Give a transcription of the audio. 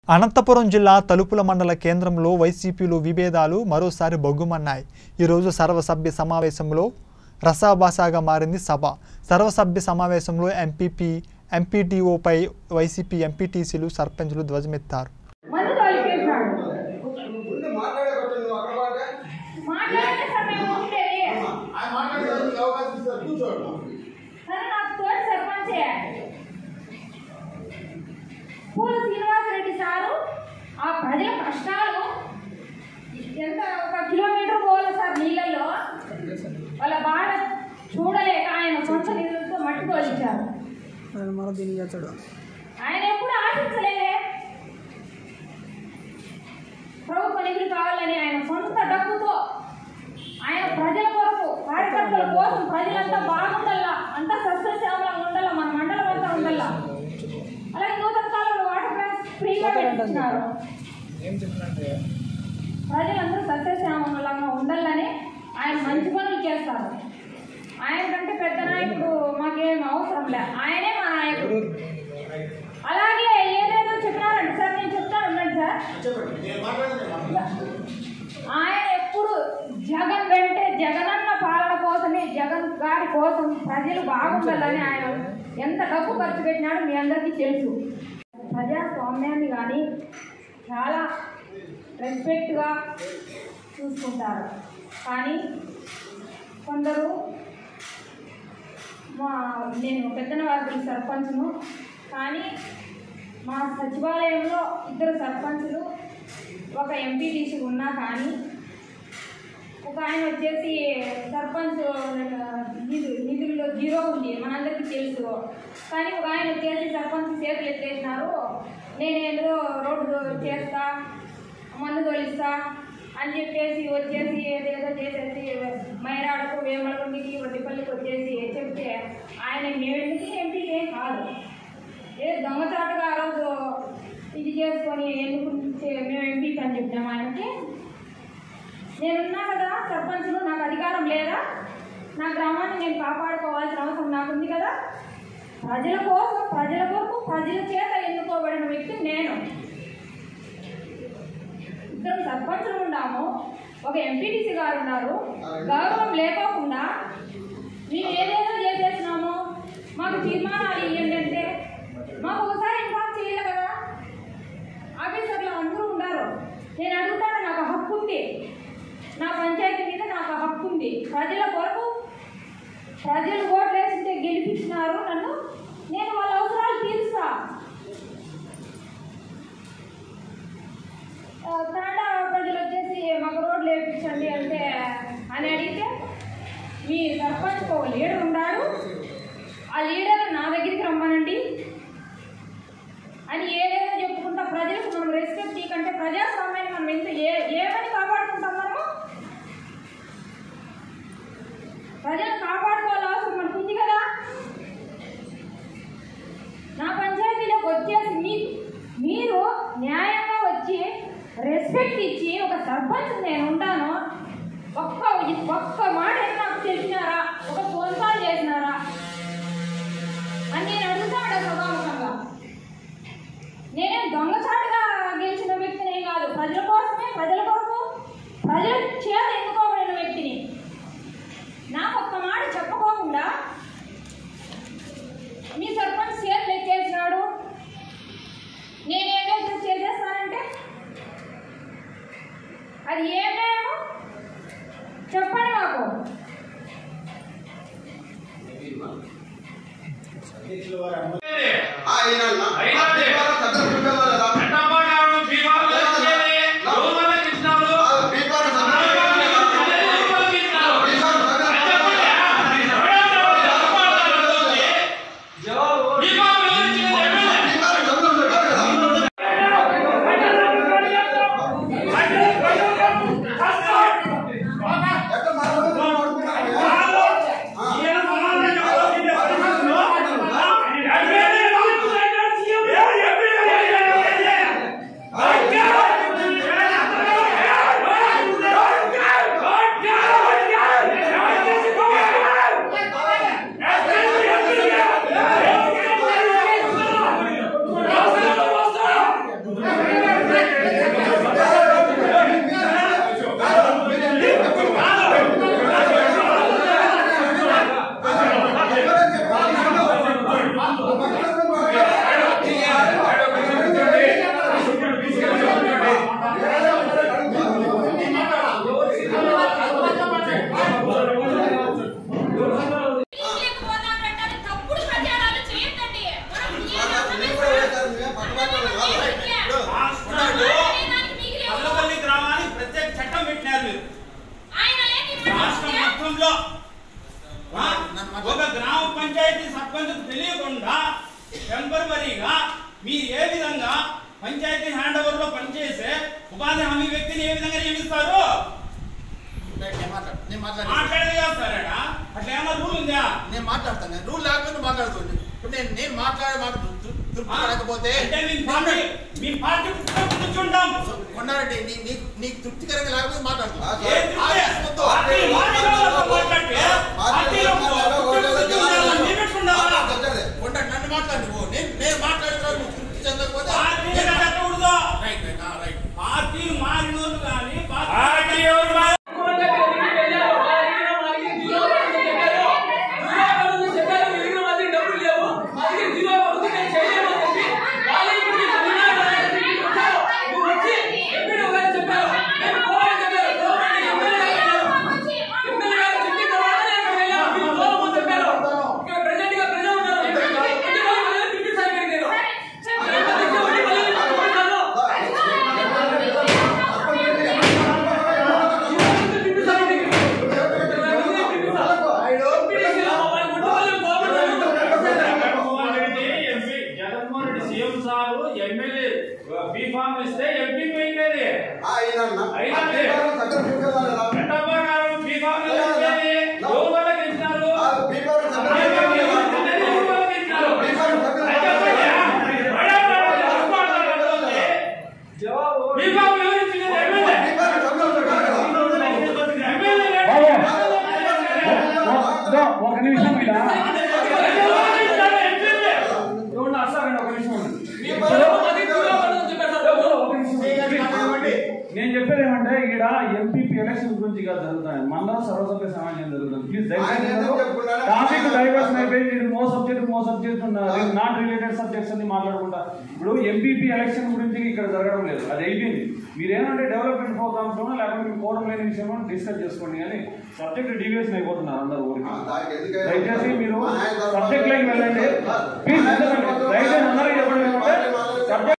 అనంతపురం జిల్లా తలుపుల మండల కేంద్రంలో వైసీపీలో విభేదాలు మరోసారి బొగ్గుమన్నాయి ఈరోజు సర్వసభ్య సమావేశంలో రసాభాసాగా మారింది సభ సర్వసభ్య సమావేశంలో ఎంపీపీ ఎంపీటీఓపై వైసీపీ ఎంపీటీసీలు సర్పంచులు ధ్వజమెత్తారు మందు తోలిపేశాడు ముందు మాట్లాడేటట్టు నువ్వు అక్కడ బాగా మాట్లాడే సమయం ఉండేది ఆ మాట్లాడేదానికి అవకాశం ఇస్తారు కూర్చోడు కానీ నాకు తోటి సర్పంచే పూల శ్రీనివాసరెడ్డి సారు ఆ ప్రజల కష్టాలు ఎంత ఒక కిలోమీటర్ పోవాలి సార్ నీళ్ళల్లో వాళ్ళ బాధ చూడలేక ఆయన సొంత నిధులతో మట్టి తోలించారు ఆయన మరో దీనికి చేస్తాడు ఆయన ఎప్పుడు ఆశించలేదే ప్రభుత్వ నిధులు కావాలని ఆయన సొంత డబ్బుతో ఆయన ప్రజల కొరకు కార్యకర్తల కోసం ప్రజలంతా బాగుండాలా అంతా సస్యశ్యామలంగా ఉండాలా మన మండలం అంతా ఉండాలా అలాగే నూతన కాలంలో వాటర్ ప్లాంట్స్ ఫ్రీగా పెట్టించినారు ప్రజలందరూ సస్యశ్యామలంగా ఉండాలని ఆయన మంచి పనులు చేస్తారు ఆయన కంటే పెద్ద నాయకుడు మాకేం అవసరం లే ఆయనే మా నాయకుడు అలాగే ఏదేదో చెప్పినారండి సార్ నేను చెప్తాను ఉండండి సార్ చెప్పండి నేను మాట్లాడలేదు ఆయన ఎప్పుడు జగన్ వెంటే జగనన్న పాలన కోసమే జగన్ గారి కోసం ప్రజలు బాగుండాలని ఆయన ఎంత డబ్బు ఖర్చు పెట్టినాడో మీ అందరికీ తెలుసు ప్రజాస్వామ్యాన్ని కానీ చాలా రెస్పెక్ట్గా చూసుకుంటారు కానీ కొందరు మా నేను పెద్దన వారి సర్పంచ్ను కానీ మా సచివాలయంలో ఇద్దరు సర్పంచులు ఒక ఎంపీటీసీ ఉన్నా కానీ ఒక ఆయన వచ్చేసి సర్పంచ్ నిధు నిధుల్లో జీరో ఉంది మనందరికీ తెలుసు కానీ ఒక ఆయన వచ్చేసి సర్పంచ్ చేతులు ఎత్తేసినారు నేను ఏదో రోడ్డు చేస్తా మందు తోలిస్తా అని చెప్పేసి వచ్చేసి ఏదేదో చేసేసి మైరాడకు వేమలకుండికి వడ్డిపల్లికి వచ్చేసి చెప్తే ఆయన మేమెందుకు ఎంపీకే కాదు ఏ దొంగచాటుగా ఆ రోజు ఇది చేసుకొని ఎన్నుకుంటే మేము ఎంపీకి అని చెప్పినాం ఆయనకి నేనున్నా కదా సర్పంచ్లు నాకు అధికారం లేదా నా గ్రామాన్ని నేను కాపాడుకోవాల్సిన అవసరం నాకుంది కదా ప్రజల కోసం ప్రజల కొరకు ప్రజల చేత ఎన్నుకోబడిన వ్యక్తి నేను ఇద్దరు సర్పంచులు ఉన్నాము ఒక ఎంపీటీసీ గారు ఉన్నారు గౌరవం లేకోకుండా మేము ఏదేదో చేసేసినాము మాకు తీర్మానాలు ఇవ్వండి అంటే మాకు ఒకసారి ఇన్ఫార్మ్ చేయాలి కదా ఆఫీసర్లు అందరూ ఉన్నారు నేను అడుగుతాను నాకు హక్కు ఉంది నా పంచాయతీ మీద నాకు హక్కు ఉంది ప్రజల కొరకు ప్రజలు ఓట్లు వేసింటే గెలిపించినారు నన్ను నేను వాళ్ళ అవసరాలు తీరుస్తా ఆ, తాండా ప్రజలు వచ్చేసి మాకు రోడ్లు వేయించండి అంటే అని అడిగితే మీ సర్పంచ్ ఒక లీడర్ ఉన్నాడు ఆ లీడర్ నా దగ్గరికి రమ్మనండి అని ఏదేదో చెప్పుకుంటా ప్రజలకు మనం రెస్పెక్ట్ ఇకంటే ప్రజాస్వామ్యాన్ని మనం ఎంత ఏ ఏమని కాపాడుకుంటాం మనము ప్రజలను కాపాడుకోవాల అవసరం మనకు ఉంది కదా నా పంచాయతీలోకి వచ్చేసి మీ మీరు న్యాయంగా వచ్చి రెస్పెక్ట్ ఇచ్చి ఒక సర్పంచ్ నేను ఉంటాను ఒక్క ఒక్క మాట అయినా నాకు తెలిసినారా ఒక ఫోన్ కాల్ చేసినారా అని నేను అడుగుతాడు సభాముఖంగా నేనేం దొంగచాటుగా గెలిచిన వ్యక్తిని కాదు ప్రజల కోసమే ప్రజల కొరకు ప్రజల చేత ఎన్నుకోబడిన వ్యక్తిని నాకు ఒక్క మాట చెప్పుకోకుండా మీ సర్పంచ్ చేతులు ఎత్తేసినాడు నేనేదో చేసేస్తానంటే అది ఏమేమో చెప్పండి మాకు అధ్యక్షుల వారు ఉపాధి హామీ వ్యక్తిని ఏ విధంగా నియమిస్తారు నేను మాట్లాడు నేను మాట్లాడు మాట్లాడేది చేస్తారా అట్లా ఏమన్నా రూల్ ఉందా నేను మాట్లాడతాను నేను రూల్ లేకపోతే మాట్లాడుతుంది ఇప్పుడు నేను నేను మాట్లాడే మాట తృ- తృప్తి పడకపోతే అంటే మీ పార్టీ మీ పార్టీ కూర్చుంటాం కొన్నారండి నీ నీకు నీకు తృప్తికరంగా లేకపోతే మాట్లాడుతున్నా ఏ తృప్తి? పార్టీ మాట్లాడాలో మాట్లాడితే పార్టీలో కూర్చుంటామని నియమించుకుంటావా? ఉండండి నన్ను మాట్లాడు నువ్వు నేను నేను మాట్లాడుతున్నాను నువ్వు తృప్తి చెందకపోతే పార్టీని నేను మాట్లాడు. కట్టకూడదు. రైట్ రైట్ ఆ, రైట్ పార్టీలు మారినోళ్ళు కానీ పార్టీ ఎవరు మారి- Jaganmohan Reddy MP Jaganmohan Reddy CM sir MLA B form ఇస్తే ఎంపీ పోయింది రెండవ కాలం బీఫామ్ ఇచ్చేది ఎవరు వాళ్ళకి ఇచ్చినారు ఎవరు వాళ్ళకి ఇచ్చినారు అయితే పోయా? పోయా, పోయా, అనుకోవట్లేదు అంటే. బీఫామ్ ఎవరు ఇచ్చినది ఎమ్మెల్యే ఎమ్మెల్యే ఒక నిమిషం ఇలా ఎవరు ఇచ్చారు ఎమ్మెల్యే చూడండి అసలు ఒక నిమిషం ఉండండి. నేను చెప్పేది ఏమంటే ఈడ ఎంపీపీ ఎలక్షన్ గురించి కాదు జరుగుతాయి మండలం సర్వసభ్య సమాజం జరుగుతుంది ప్లీజ్ ఆయన ఏదో చెప్పుకున్నాడు. టాపిక్ డైవర్షన్ అయిపోయింది ఇది మో సబ్జెక్ట్ మో సబ్జెక్ట్ నాట్ రిలేటెడ్ సబ్జెక్ట్స్ అన్ని మాట్లాడుకుంటా ఇప్పుడు ఎంపీపీ ఎలక్షన్ గురించి ఇక్కడ జరగడం లేదు అది అయిపోయింది మీరేమంటే డెవలప్మెంట్ ప్రోగ్రామ్స్ లోనో లేకపోతే మీ కోరం లేని విషయంలో డిస్కస్ చేసుకోండి కానీ సబ్జెక్ట్ డివియేషన్ అయిపోతున్నారు అందరు ఊరికి దయచేసి మీరు సబ్జెక్ట్ లైన్ వెళ్ళండి ప్లీజ్ దయచేసి అందరూ చెప్పండి ఏమంటే సబ్జెక్ట్